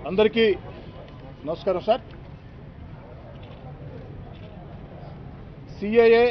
అందరికీ నమస్కారం sir CAA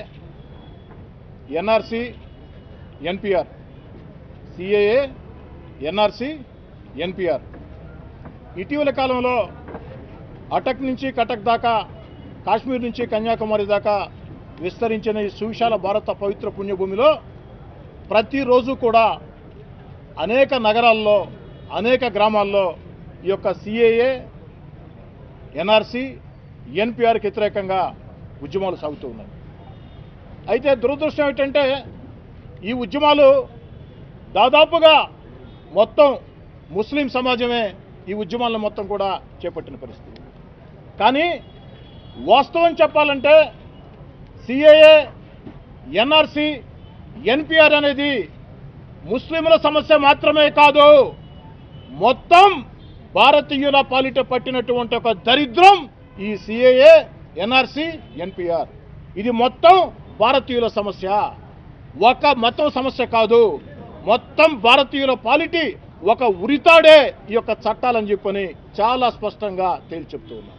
NRC NPR CAA NRC NPR ఇటీవల కాలంలో అటక్ నుంచి కటక్ దాకా కాశ్మీర్ నుంచి కన్యాకుమారి దాకా విస్తరించిన ఈ సువిశాల భారత పవిత్ర పుణ్యభూమిలో ప్రతిరోజు కూడా అనేక నగరాల్లో అనేక గ్రామాల్లో ఈ యొక్క సిఏఏ ఎన్ఆర్సి ఎన్పిఆర్కి వ్యతిరేకంగా ఉద్యమాలు సాగుతూ ఉన్నాయి అయితే దురదృష్టం ఏంటంటే ఈ ఉద్యమాలు దాదాపుగా మొత్తం ముస్లిం సమాజమే ఈ ఉద్యమాలను మొత్తం కూడా చేపట్టిన పరిస్థితి కానీ వాస్తవం చెప్పాలంటే సిఏఏ ఎన్ఆర్సి ఎన్పిఆర్ అనేది ముస్లింల సమస్య మాత్రమే కాదు మొత్తం భారతీయుల పాలిట పట్టినటువంటి ఒక దరిద్రం ఈ సిఏఏ ఎన్ఆర్సి ఎన్పిఆర్ ఇది మొత్తం భారతీయుల సమస్య ఒక మతం సమస్య కాదు మొత్తం భారతీయుల పాలిటి ఒక ఉరితాడే ఈ యొక్క చట్టాలని చెప్పని చాలా స్పష్టంగా తేల్చి చెప్తూ ఉన్నారు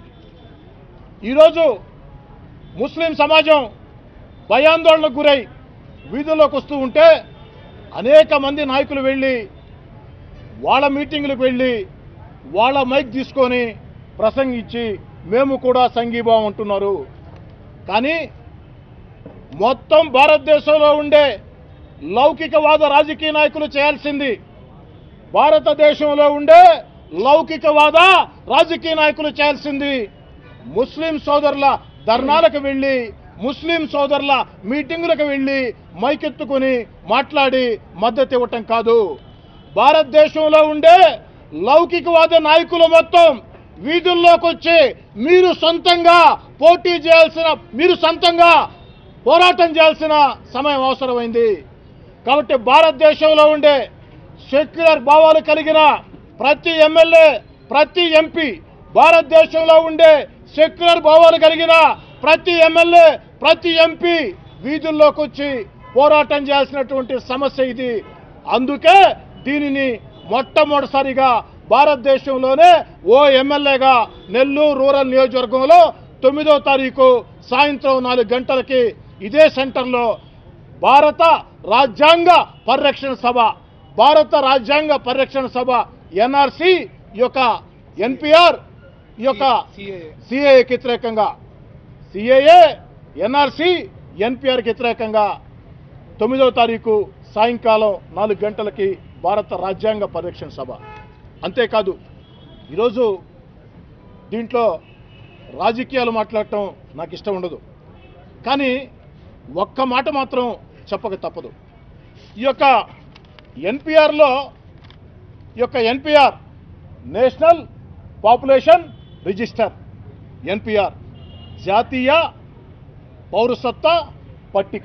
ఈరోజు ముస్లిం సమాజం భయాందోళనకు గురై వీధుల్లోకి వస్తూ ఉంటే అనేక మంది నాయకులు వెళ్ళి వాళ్ళ మీటింగులకు వెళ్ళి వాళ్ళ మైక్ తీసుకొని ప్రసంగించి మేము కూడా సంఘీభావం అంటున్నారు కానీ మొత్తం భారతదేశంలో ఉండే లౌకికవాద రాజకీయ నాయకులు చేయాల్సింది భారతదేశంలో ఉండే లౌకికవాద రాజకీయ నాయకులు చేయాల్సింది ముస్లిం సోదరుల ధర్నాలకు వెళ్ళి ముస్లిం సోదరుల మీటింగులకు వెళ్ళి మైకెత్తుకొని మాట్లాడి మద్దతు ఇవ్వటం కాదు భారతదేశంలో ఉండే లౌకికవాద నాయకులు మొత్తం వీధుల్లోకి వచ్చి మీరు సొంతంగా పోటీ చేయాల్సిన మీరు సొంతంగా పోరాటం చేయాల్సిన సమయం అవసరమైంది కాబట్టి భారతదేశంలో ఉండే సెక్యులర్ భావాలు కలిగిన ప్రతి ఎమ్మెల్యే ప్రతి ఎంపీ భారతదేశంలో ఉండే సెక్యులర్ భావాలు కలిగిన ప్రతి ఎమ్మెల్యే ప్రతి ఎంపీ వీధుల్లోకి వచ్చి పోరాటం చేయాల్సినటువంటి సమస్య ఇది అందుకే దీనిని మొట్టమొదటిసారిగా భారతదేశంలోనే ఓ ఎమ్మెల్యేగా నెల్లూరు రూరల్ నియోజకవర్గంలో తొమ్మిదో తారీఖు సాయంత్రం నాలుగు గంటలకి ఇదే సెంటర్లో భారత రాజ్యాంగ పరిరక్షణ సభ భారత రాజ్యాంగ పరిరక్షణ సభ ఎన్ఆర్సి ఈ యొక్క ఎన్పిఆర్ ఈ యొక్క సిఏఏకి వ్యతిరేకంగా సిఏఏ ఎన్ఆర్సి ఎన్పిఆర్కి వ్యతిరేకంగా తొమ్మిదవ తారీఖు సాయంకాలం నాలుగు గంటలకి భారత రాజ్యాంగ పరిరక్షణ సభ అంతేకాదు ఈరోజు దీంట్లో రాజకీయాలు మాట్లాడటం నాకు ఇష్టం ఉండదు కానీ ఒక్క మాట మాత్రం చెప్పక తప్పదు ఈ యొక్క ఎన్పిఆర్లో ఈ యొక్క NPR national population register NPR జాతీయ పౌరసత్వ పట్టిక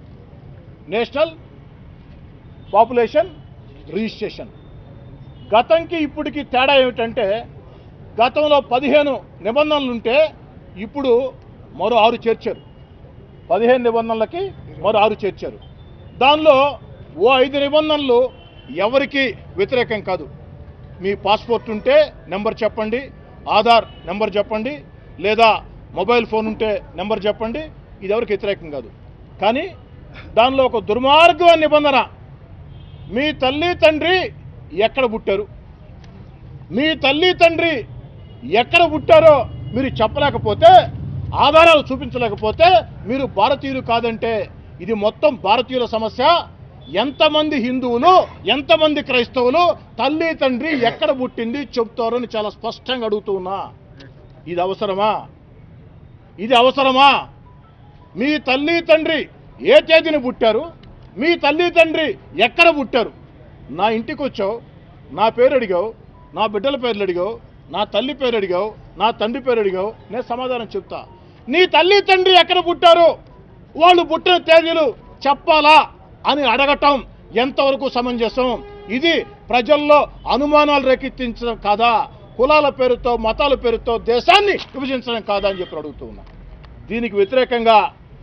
నేషనల్ పాపులేషన్ రిజిస్ట్రేషన్ గతంకి ఇప్పటికి తేడా ఏమిటంటే గతంలో పదిహేను నిబంధనలు ఉంటే ఇప్పుడు మరో ఆరు చేర్చారు పదిహేను నిబంధనలకి మరో ఆరు చేర్చారు దానిలో ఓ ఐదు నిబంధనలు ఎవరికి వ్యతిరేకం కాదు మీ పాస్పోర్ట్ ఉంటే నెంబర్ చెప్పండి ఆధార్ నెంబర్ చెప్పండి లేదా మొబైల్ ఫోన్ ఉంటే నెంబర్ చెప్పండి ఇది ఎవరికి వ్యతిరేకం కాదు కానీ దానిలో ఒక దుర్మార్గం నిబంధన మీ తల్లి తండ్రి ఎక్కడ పుట్టారు మీ తల్లి తండ్రి ఎక్కడ పుట్టారో మీరు చెప్పలేకపోతే ఆధారాలు చూపించలేకపోతే మీరు భారతీయులు కాదంటే ఇది మొత్తం భారతీయుల సమస్య ఎంతమంది హిందువులు ఎంతమంది క్రైస్తవులు తల్లి తండ్రి ఎక్కడ పుట్టింది చెప్తారు అని చాలా స్పష్టంగా అడుగుతూ ఉన్నా ఇది అవసరమా ఇది అవసరమా మీ తల్లి తండ్రి ఏ తేదీని పుట్టారు మీ తల్లి తండ్రి ఎక్కడ పుట్టారు నా ఇంటికి వచ్చావు నా పేరు అడిగావు నా బిడ్డల పేర్లు అడిగావు నా తల్లి పేరు అడిగావు నా తండ్రి పేరు అడిగావు నేను సమాధానం చెప్తా నీ తల్లి తండ్రి ఎక్కడ పుట్టారు వాళ్ళు పుట్టిన తేదీలు చెప్పాలా అని అడగటం ఎంతవరకు సమంజసం ఇది ప్రజల్లో అనుమానాలు రేకెత్తించడం కాదా కులాల పేరుతో మతాల పేరుతో దేశాన్ని విభజించడం కాదా అని చెప్పి అడుగుతూ ఉన్నా దీనికి వ్యతిరేకంగా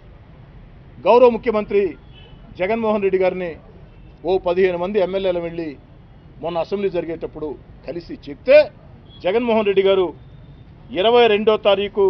గౌరవ ముఖ్యమంత్రి జగన్మోహన్ రెడ్డి గారిని ఓ పదిహేను మంది ఎమ్మెల్యేలు వెళ్ళి మొన్న అసెంబ్లీ జరిగేటప్పుడు కలిసి చెప్తే జగన్మోహన్ రెడ్డి గారు ఇరవై రెండో తారీఖు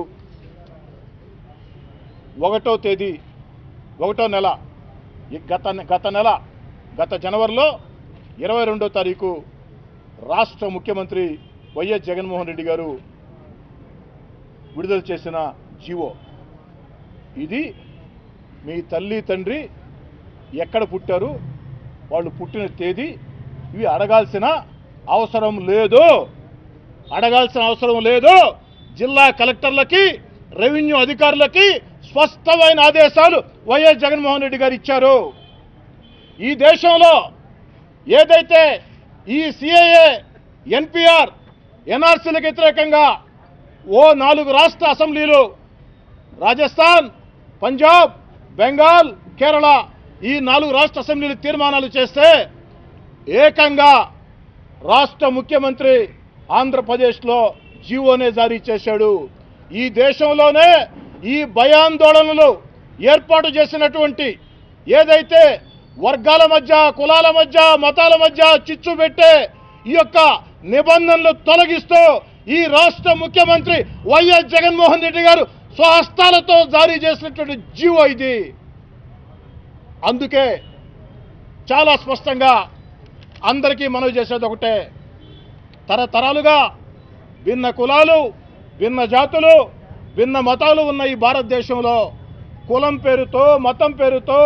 ఒకటో తేదీ ఒకటో నెల ఈ గత గత నెల గత జనవరిలో ఇరవై రెండో తారీఖు రాష్ట్ర ముఖ్యమంత్రి వైఎస్ జగన్మోహన్ రెడ్డి గారు విడుదల చేసిన జీవో ఇది మీ తల్లి తండ్రి ఎక్కడ పుట్టారు వాళ్ళు పుట్టిన తేదీ ఇవి అడగాల్సిన అవసరం లేదు అడగాల్సిన అవసరం లేదు జిల్లా కలెక్టర్లకి రెవెన్యూ అధికారులకి స్పష్టమైన ఆదేశాలు వైఎస్ జగన్మోహన్ రెడ్డి గారు ఇచ్చారు ఈ దేశంలో ఏదైతే ఈ సిఐఏ ఎన్పిఆర్ ఎన్ఆర్సీలకు వ్యతిరేకంగా ఓ నాలుగు రాష్ట్ర అసెంబ్లీలు రాజస్థాన్ పంజాబ్ బెంగాల్ కేరళ ఈ నాలుగు రాష్ట్ర అసెంబ్లీలు తీర్మానాలు చేస్తే ఏకంగా రాష్ట్ర ముఖ్యమంత్రి ఆంధ్రప్రదేశ్లో జీవోనే జారీ చేశాడు ఈ దేశంలోనే ఈ భయాందోళనలు ఏర్పాటు చేసినటువంటి ఏదైతే వర్గాల మధ్య కులాల మధ్య మతాల మధ్య చిచ్చు పెట్టే ఈ యొక్క నిబంధనలు తొలగిస్తూ ఈ రాష్ట్ర ముఖ్యమంత్రి వైఎస్ జగన్మోహన్ రెడ్డి గారు స్వహస్తాలతో జారీ చేసినటువంటి జీవో ఇది అందుకే చాలా స్పష్టంగా అందరికీ మనవి చేసేది ఒకటే తరతరాలుగా భిన్న కులాలు భిన్న జాతులు భిన్న మతాలు ఉన్న ఈ భారతదేశంలో కులం పేరుతో మతం పేరుతో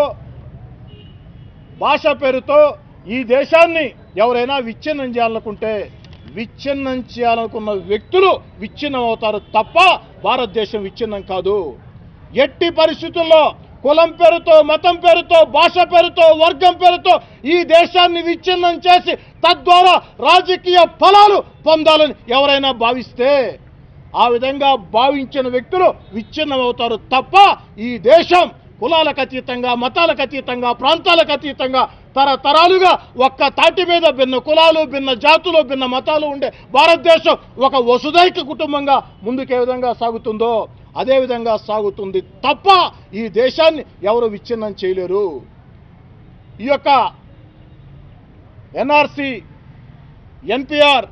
భాష పేరుతో ఈ దేశాన్ని ఎవరైనా విచ్ఛిన్నం చేయాలనుకుంటే విచ్ఛిన్నం చేయాలనుకున్న వ్యక్తులు విచ్ఛిన్నం అవుతారు తప్ప భారతదేశం విచ్ఛిన్నం కాదు ఎట్టి పరిస్థితుల్లో కులం పేరుతో మతం పేరుతో భాష పేరుతో వర్గం పేరుతో ఈ దేశాన్ని విచ్ఛిన్నం చేసి తద్వారా రాజకీయ ఫలాలు పొందాలని ఎవరైనా భావిస్తే ఆ విధంగా భావించిన వ్యక్తులు విచ్ఛిన్నం అవుతారు తప్ప ఈ దేశం కులాలకు అతీతంగా మతాలకు అతీతంగా ప్రాంతాలకు అతీతంగా తరతరాలుగా ఒక్క తాటి మీద భిన్న కులాలు భిన్న జాతులు భిన్న మతాలు ఉండే భారతదేశం ఒక వసుదైక కుటుంబంగా ముందుకు ఏ విధంగా సాగుతుందో అదే విధంగా సాగుతుంది తప్ప ఈ దేశాన్ని ఎవరు విచ్ఛిన్నం చేయలేరు ఈ యొక్క ఎన్ఆర్సి ఎన్పిఆర్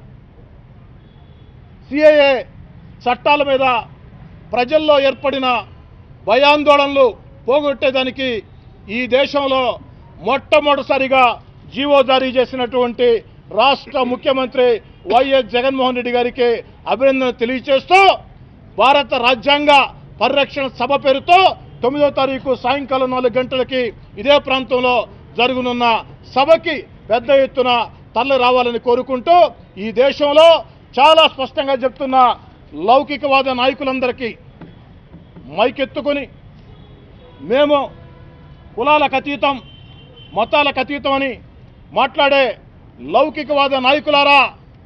సిఏఏ చట్టాల మీద ప్రజల్లో ఏర్పడిన భయాందోళనలు పోగొట్టేదానికి ఈ దేశంలో మొట్టమొదటిసారిగా జీవో జారీ చేసినటువంటి రాష్ట్ర ముఖ్యమంత్రి వైఎస్ జగన్మోహన్ రెడ్డి గారికి అభినందన తెలియజేస్తూ భారత రాజ్యాంగ పరిరక్షణ సభ పేరుతో తొమ్మిదో తారీఖు సాయంకాలం నాలుగు గంటలకి ఇదే ప్రాంతంలో జరుగునున్న సభకి పెద్ద ఎత్తున తరలి రావాలని కోరుకుంటూ ఈ దేశంలో చాలా స్పష్టంగా చెప్తున్న లౌకికవాద నాయకులందరికీ మైకెత్తుకొని మేము కులాలకు అతీతం మతాలకు అతీతం అని మాట్లాడే లౌకికవాద నాయకులారా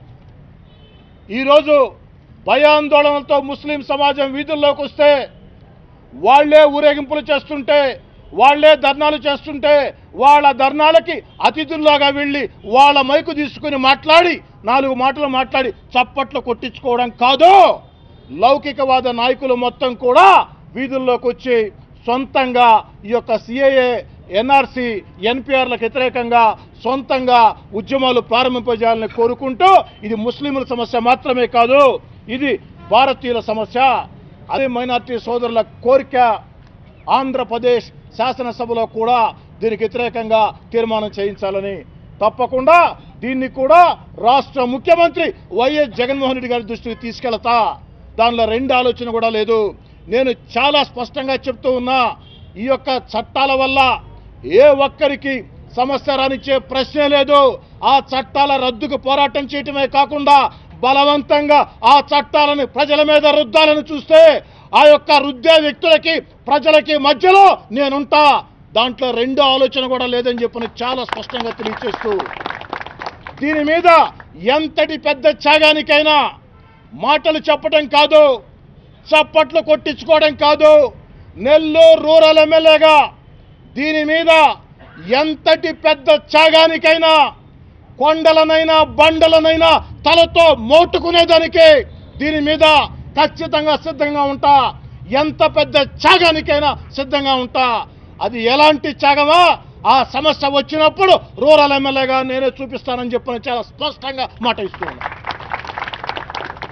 ఈరోజు భయాందోళనలతో ముస్లిం సమాజం వీధుల్లోకి వస్తే వాళ్లే ఊరేగింపులు చేస్తుంటే వాళ్లే ధర్నాలు చేస్తుంటే వాళ్ళ ధర్నాలకి అతిథుల్లాగా వెళ్ళి వాళ్ళ మైకు తీసుకుని మాట్లాడి నాలుగు మాటలు మాట్లాడి చప్పట్లు కొట్టించుకోవడం కాదు లౌకికవాద నాయకులు మొత్తం కూడా వీధుల్లోకి వచ్చి సొంతంగా ఈ యొక్క సిఏఏ ఎన్ఆర్సి ఎన్పిఆర్లకు వ్యతిరేకంగా సొంతంగా ఉద్యమాలు ప్రారంభింపజేయాలని కోరుకుంటూ ఇది ముస్లింల సమస్య మాత్రమే కాదు ఇది భారతీయుల సమస్య అదే మైనార్టీ సోదరుల కోరిక ఆంధ్రప్రదేశ్ శాసనసభలో కూడా దీనికి వ్యతిరేకంగా తీర్మానం చేయించాలని తప్పకుండా దీన్ని కూడా రాష్ట్ర ముఖ్యమంత్రి వైఎస్ జగన్మోహన్ రెడ్డి గారి దృష్టికి తీసుకెళ్తా దానిలో రెండు ఆలోచన కూడా లేదు నేను చాలా స్పష్టంగా చెప్తూ ఉన్నా ఈ యొక్క చట్టాల వల్ల ఏ ఒక్కరికి సమస్య రానిచ్చే ప్రశ్నే లేదు ఆ చట్టాల రద్దుకు పోరాటం చేయటమే కాకుండా బలవంతంగా ఆ చట్టాలను ప్రజల మీద రుద్దాలని చూస్తే ఆ యొక్క రుద్దే వ్యక్తులకి ప్రజలకి మధ్యలో నేనుంటా దాంట్లో రెండో ఆలోచన కూడా లేదని చెప్పిన చాలా స్పష్టంగా తెలియచేస్తూ దీని మీద ఎంతటి పెద్ద త్యాగానికైనా మాటలు చెప్పడం కాదు చప్పట్లు కొట్టించుకోవడం కాదు నెల్లూరు రూరల్ ఎమ్మెల్యేగా దీని మీద ఎంతటి పెద్ద త్యాగానికైనా కొండలనైనా బండలనైనా తలతో మోటుకునేదానికి దీని మీద ఖచ్చితంగా సిద్ధంగా ఉంటా ఎంత పెద్ద త్యాగానికైనా సిద్ధంగా ఉంటా అది ఎలాంటి త్యాగమా ఆ సమస్య వచ్చినప్పుడు రూరల్ ఎమ్మెల్యేగా నేనే చూపిస్తానని చెప్పిన చాలా స్పష్టంగా మాట ఇస్తున్నాను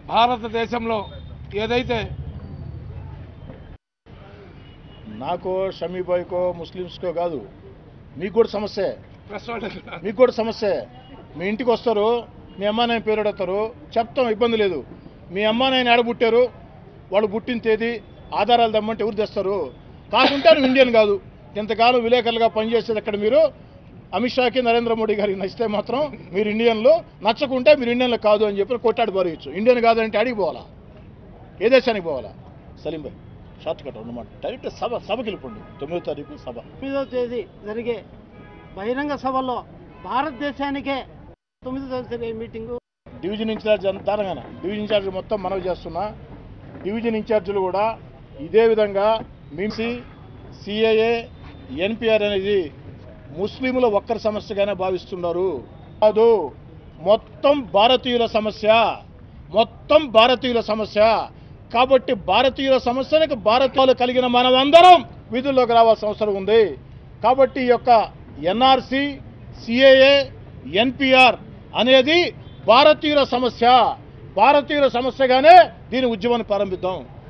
భారతదేశంలో ఏదైతే నాకు షమీబాయ్కో ముస్లిమ్స్కో కాదు మీకు కూడా సమస్యే ప్రెస్ వాళ్ళ మీకు కూడా సమస్య మీ ఇంటికి వస్తారు మీ అమ్మ నాయన పేరు అడుగుతారు చెప్తాం ఇబ్బంది లేదు మీ అమ్మ నాయన ఆడబుట్టారు వాళ్ళు పుట్టిన తేదీ ఆధారాలు దమ్మంటే ఎవరు తెస్తారు కాకుంటే నువ్వు ఇండియన్ కాదు ఇంతకాలం విలేకరులుగా పనిచేసేది అక్కడ మీరు అమిత్ షాకి నరేంద్ర మోడీ గారికి నచ్చితే మాత్రం మీరు ఇండియన్లు నచ్చకుంటే మీరు ఇండియన్లు కాదు అని చెప్పి కొట్టాడు బారేయచ్చు ఇండియన్ కాదంటే అడిగి పోవాలా ఏ దేశానికి పోవాలా సలీం భాయ్ షార్ట్ కట్ అన్నమాట డైరెక్ట్ సభ సభకి వెళ్ళిపోండి తొమ్మిదో తారీఖు సభ తొమ్మిదవ తేదీ జరిగే బహిరంగ సభలో భారతదేశానికే తొమ్మిదో తేదీ మీటింగు డివిజన్ ఇన్ఛార్జ్ అంత తెలంగాణ డివిజన్ ఇన్ఛార్జ్ మొత్తం మనవి చేస్తున్నా డివిజన్ ఇన్ఛార్జీలు కూడా ఇదే విధంగా మిమ్సి సిఏఏ ఎన్పిఆర్ అనేది ముస్లింల ఒక్కరి సమస్యగానే భావిస్తున్నారు కాదు మొత్తం భారతీయుల సమస్య మొత్తం భారతీయుల సమస్య కాబట్టి భారతీయుల సమస్యలకు భారతీయులు కలిగిన మనమందరం విధుల్లోకి రావాల్సిన అవసరం ఉంది కాబట్టి ఈ యొక్క ఎన్ఆర్సి సిఏఏ ఎన్పిఆర్ అనేది భారతీయుల సమస్య భారతీయుల సమస్యగానే దీని ఉద్యమాన్ని ప్రారంభిద్దాం